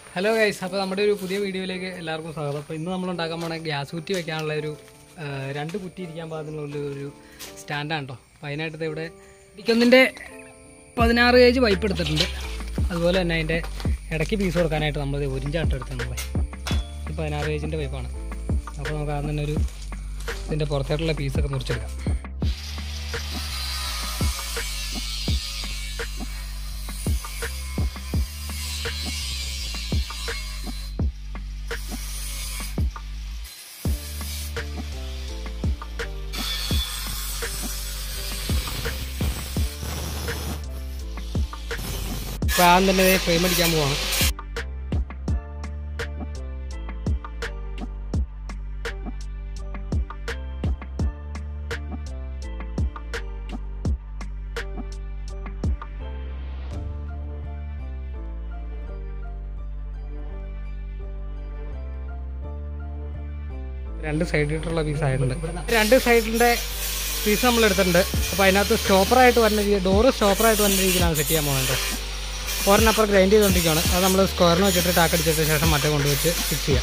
hello guys അപ്പോൾ നമ്മുടെ ഒരു പുതിയ വീഡിയോയിലേക്ക് എല്ലാവർക്കും സ്വാഗതം അപ്പോൾ ഇന്ന് നമ്മൾ ഉണ്ടാക്കാൻ പോണ ഗ്യാസ് കുറ്റി വെക്കാനുള്ള ഒരു ആ, രണ്ട് കുറ്റി ഇരിക്കാൻ പാകത്തിനുള്ള ഒരു സ്റ്റാൻഡാണ് കേട്ടോ അപ്പോൾ അതിനായിട്ട് ദേ ഇവിടെ ഇരിക്കൊന്നിൻ്റെ പതിനാറ് കേജ് പൈപ്പ് എടുത്തിട്ടുണ്ട് അതുപോലെ തന്നെ അതിൻ്റെ ഇടയ്ക്ക് പീസ് കൊടുക്കാനായിട്ട് നമ്മൾ ഒരിഞ്ചാട്ടം എടുത്തിട്ടുള്ളത് ഇത് പതിനാറ് കേജിൻ്റെ പൈപ്പാണ് അപ്പോൾ നമുക്ക് ആദ്യം തന്നെ ഒരു ഇതിൻ്റെ പുറത്തോട്ടുള്ള പീസൊക്കെ മുറിച്ചെടുക്കാം അപ്പോൾ ആദ്യം തന്നെ ഫ്രെയിം അടിക്കാൻ പോവാണ് രണ്ട് സൈഡിലുള്ള പീസ് ആയിട്ടുണ്ട് രണ്ട് സൈഡിൻ്റെ പീസ് നമ്മൾ എടുത്തിട്ടുണ്ട് അപ്പോൾ അതിനകത്ത് സ്റ്റോപ്പറായിട്ട് വരുന്ന രീതി ഡോറ് സ്റ്റോപ്പറായിട്ട് വരുന്ന രീതിയിലാണ് സെറ്റ് ചെയ്യാൻ പോകുന്നത് ഒരെണ്ണപ്പുറം ഗ്രൈൻഡ് ചെയ്തുകൊണ്ടിരിക്കുകയാണ് അത് നമ്മൾ സ്ക്വയറിന് വെച്ചിട്ട് ടാക്ക് അടിച്ചിട്ട് ശേഷം മറ്റേ കൊണ്ടുവച്ച് ഫിക്സ് ചെയ്യാം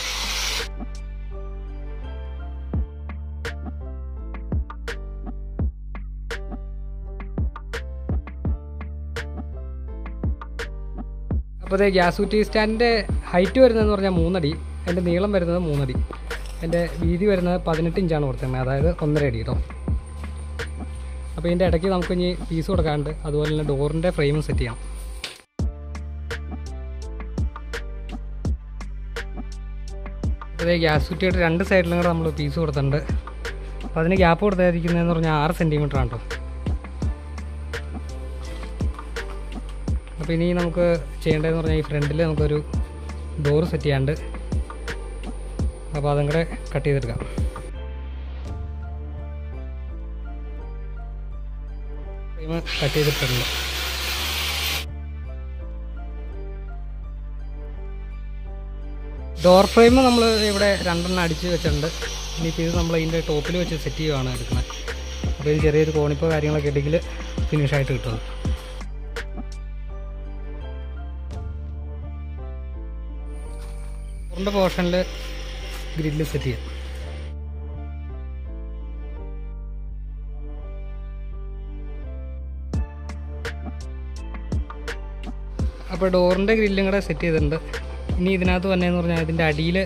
അപ്പോൾ അതേ ഗ്യാസ് കുറ്റി സ്റ്റാൻഡിൻ്റെ ഹൈറ്റ് വരുന്നതെന്ന് പറഞ്ഞാൽ മൂന്നടി എൻ്റെ നീളം വരുന്നത് മൂന്നടി എൻ്റെ വീതി വരുന്നത് പതിനെട്ട് ഇഞ്ചാണ് കൊടുത്തിരുന്നത് അതായത് ഒന്നര അടി കേട്ടോ അപ്പോൾ ഇതിൻ്റെ ഇടയ്ക്ക് നമുക്ക് ഇനി പീസ് കൊടുക്കാണ്ട് അതുപോലെ തന്നെ ഡോറിൻ്റെ ഫ്രെയിമും സെറ്റ് ചെയ്യണം അതേ ഗ്യാസ് കുറ്റിയുടെ രണ്ട് സൈഡിലും കൂടെ നമ്മൾ പീസ് കൊടുത്തിട്ടുണ്ട് അപ്പോൾ അതിന് ഗ്യാപ്പ് കൊടുത്തായിരിക്കുന്നതെന്ന് പറഞ്ഞാൽ ആറ് സെൻറ്റിമീറ്റർ ആണ് കേട്ടോ അപ്പോൾ ഇനി നമുക്ക് ചെയ്യേണ്ടതെന്ന് പറഞ്ഞാൽ ഈ ഫ്രണ്ടിൽ നമുക്കൊരു ഡോറ് സെറ്റ് ചെയ്യാണ്ട് അപ്പോൾ അതും കൂടെ കട്ട് ചെയ്തെടുക്കാം ഫ്രെയിം കട്ട് ചെയ്തിട്ടുണ്ട് ഡോർ ഫ്രെയിം നമ്മൾ ഇവിടെ രണ്ടെണ്ണം അടിച്ച് വെച്ചിട്ടുണ്ട് ഇനിയിപ്പോൾ ഇത് നമ്മൾ ഇതിൻ്റെ ടോപ്പിൽ വെച്ച് സെറ്റ് ചെയ്യുകയാണ് എടുക്കുന്നത് അപ്പോൾ ഇത് ചെറിയൊരു കോണിപ്പോ കാര്യങ്ങളൊക്കെ ഇട്ടെങ്കിൽ ഫിനിഷായിട്ട് കിട്ടുന്നത് ഡോറിൻ്റെ പോർഷനിൽ ഗ്രില്ല് സെറ്റ് ചെയ്യാം അപ്പോൾ ഡോറിൻ്റെ ഗ്രില്ലും കൂടെ സെറ്റ് ചെയ്തിട്ടുണ്ട് ഇനി ഇതിനകത്ത് വന്നതെന്ന് പറഞ്ഞാൽ ഇതിൻ്റെ അടിയിൽ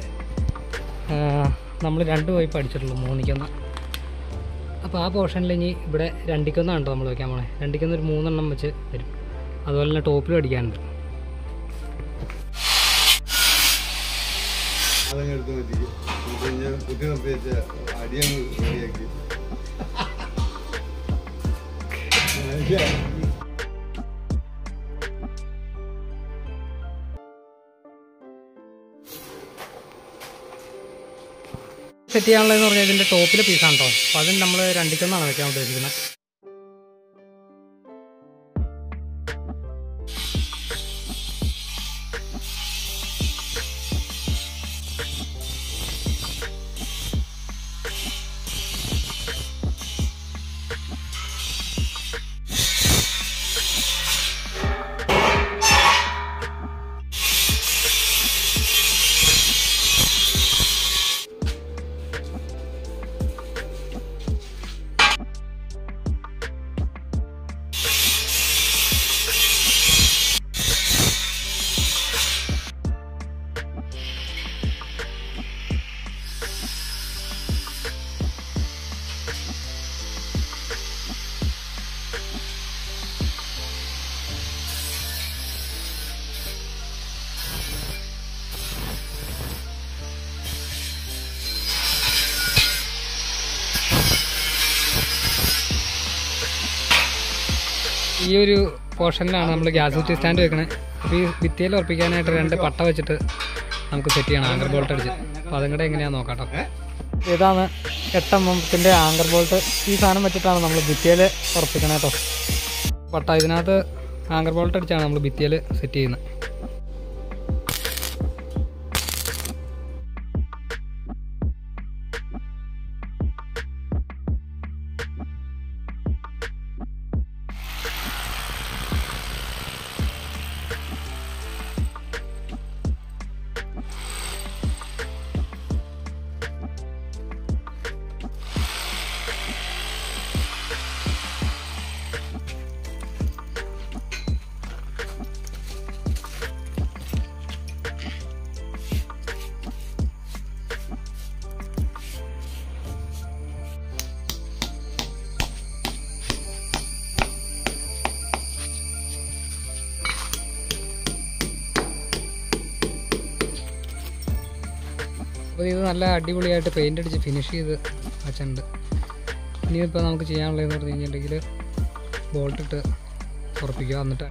നമ്മൾ രണ്ട് പൈപ്പ് അടിച്ചിട്ടുള്ളൂ മൂന്നിക്കൊന്ന് അപ്പോൾ ആ പോർഷനിൽ ഇനി ഇവിടെ രണ്ടിക്കൊന്നാണ് കേട്ടോ നമ്മൾ വയ്ക്കാൻ പോണേ രണ്ടിക്കൊന്ന് ഒരു മൂന്നെണ്ണം വെച്ച് വരും അതുപോലെ തന്നെ ടോപ്പിലും അടിക്കാനുണ്ട് അതങ്ങ് എടുത്ത് മാറ്റിക്ക് പിന്നെ കുത്തി നിർത്തി വെച്ച അടിയങ്ങ് റെഡിയാക്കി സെറ്റ് ചെയ്യാനുള്ളതെന്ന് പറഞ്ഞാൽ ഇതിൻ്റെ ടോപ്പിലെ പീസാണ് കേട്ടോ അപ്പോൾ അതിന് നമ്മൾ രണ്ടിക്കൊന്നാണ് വെക്കാൻ ഉദ്ദേശിക്കുന്നത് ഈ ഒരു പോർഷനിലാണ് നമ്മൾ ഗ്യാസ് കുറ്റി സ്റ്റാൻഡ് വെക്കണത് അപ്പോൾ ഈ ഭിത്തിയിൽ ഉറപ്പിക്കാനായിട്ട് രണ്ട് പട്ട വെച്ചിട്ട് നമുക്ക് സെറ്റ് ചെയ്യണം ആങ്കർ ബോൾട്ട് അടിച്ച് അപ്പോൾ അതും കൂടെ എങ്ങനെയാണെന്ന് നോക്കാം കേട്ടോ ഇതാണ് എട്ടെണ്ണത്തിൻ്റെ ആങ്കർ ബോൾട്ട് ഈ സാധനം വെച്ചിട്ടാണ് നമ്മൾ ഭിത്തിയിൽ ഉറപ്പിക്കണത് കേട്ടോ പട്ട ഇതിനകത്ത് ആങ്കർ ബോൾട്ട് അടിച്ചാണ് നമ്മൾ ഭിത്തിയിൽ സെറ്റ് ചെയ്യുന്നത് അപ്പോൾ ഇത് നല്ല അടിപൊളിയായിട്ട് പെയിൻ്റ് അടിച്ച് ഫിനിഷ് ചെയ്ത് വെച്ചിട്ടുണ്ട് ഇനിയിപ്പോൾ നമുക്ക് ചെയ്യാനുള്ളതെന്ന് പറഞ്ഞു കഴിഞ്ഞിട്ടുണ്ടെങ്കിൽ ബോൾട്ട് ഇട്ട് ഉറപ്പിക്കുക എന്നിട്ട്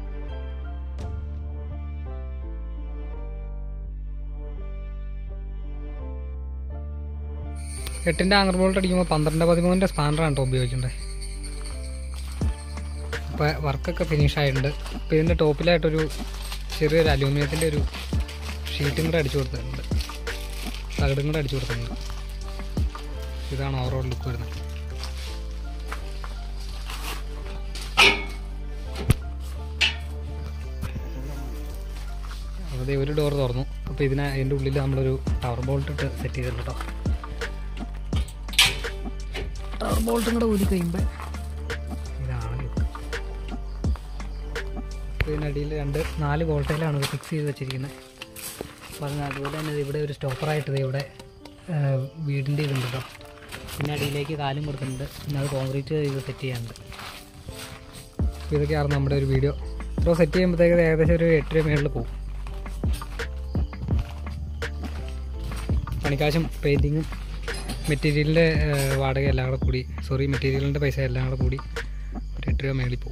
എട്ടിൻ്റെ ആങ്കർ ബോൾട്ട് അടിക്കുമ്പോൾ പന്ത്രണ്ട് പതിമൂന്നിൻ്റെ സ്പാനറാണ് കേട്ടോ ഉപയോഗിക്കേണ്ടത് അപ്പോൾ വർക്കൊക്കെ ഫിനിഷ് ആയിട്ടുണ്ട് അപ്പോൾ ഇതിൻ്റെ ടോപ്പിലായിട്ടൊരു ചെറിയൊരു അലൂമിനിയത്തിൻ്റെ ഒരു ഷീറ്റും കൂടെ അടിച്ചു കൊടുത്തിട്ടുണ്ട് തകിടും കൂടെ അടിച്ചു കൊടുത്തിട്ടുണ്ട് ഇതാണ് ഓവറോൾ ലുക്ക് വരുന്നത് അപ്പോൾ ദേ ഒരു ഡോർ തുറന്നു അപ്പോൾ ഇതിന് അതിൻ്റെ ഉള്ളിൽ നമ്മളൊരു ടവർ ബോൾട്ട് ഇട്ട് സെറ്റ് ചെയ്തിട്ടുണ്ട് കേട്ടോ ടവർ ബോൾട്ടും കൂടെ ഊരി കഴിയുമ്പോൾ ഇതാണ് ലുക്ക് അപ്പോൾ ഇതിനടിയിൽ രണ്ട് നാല് ബോൾട്ടയിലാണ് ഇത് ഫിക്സ് ചെയ്ത് വെച്ചിരിക്കുന്നത് അപ്പോൾ അതിന് അതുപോലെ തന്നെ ഇത് ഇവിടെ ഒരു സ്റ്റോപ്പറായിട്ട് ഇത് ഇവിടെ ആ, വീടിൻ്റെ ഇതുണ്ട് കേട്ടോ പിന്നെ അടിയിലേക്ക് കാലും കൊടുക്കുന്നുണ്ട് പിന്നെ അത് കോൺക്രീറ്റ് ചെയ്ത് സെറ്റ് ചെയ്യാനുണ്ട് അപ്പോൾ ഇതൊക്കെയാണ് നമ്മുടെ ഒരു വീഡിയോ ഇപ്പോൾ സെറ്റ് ചെയ്യുമ്പോഴത്തേക്ക് ഏകദേശം ഒരു എട്ട് രൂപ മേളിൽ പോകും പണിക്കാശും പെയിൻറ്റിങ്ങും മെറ്റീരിയലിൻ്റെ വാടക എല്ലാം കൂടെ കൂടി സോറി മെറ്റീരിയലിൻ്റെ പൈസ എല്ലാം കൂടെ കൂടി ഒരു എട്ട് രൂപ മേളിൽ പോകും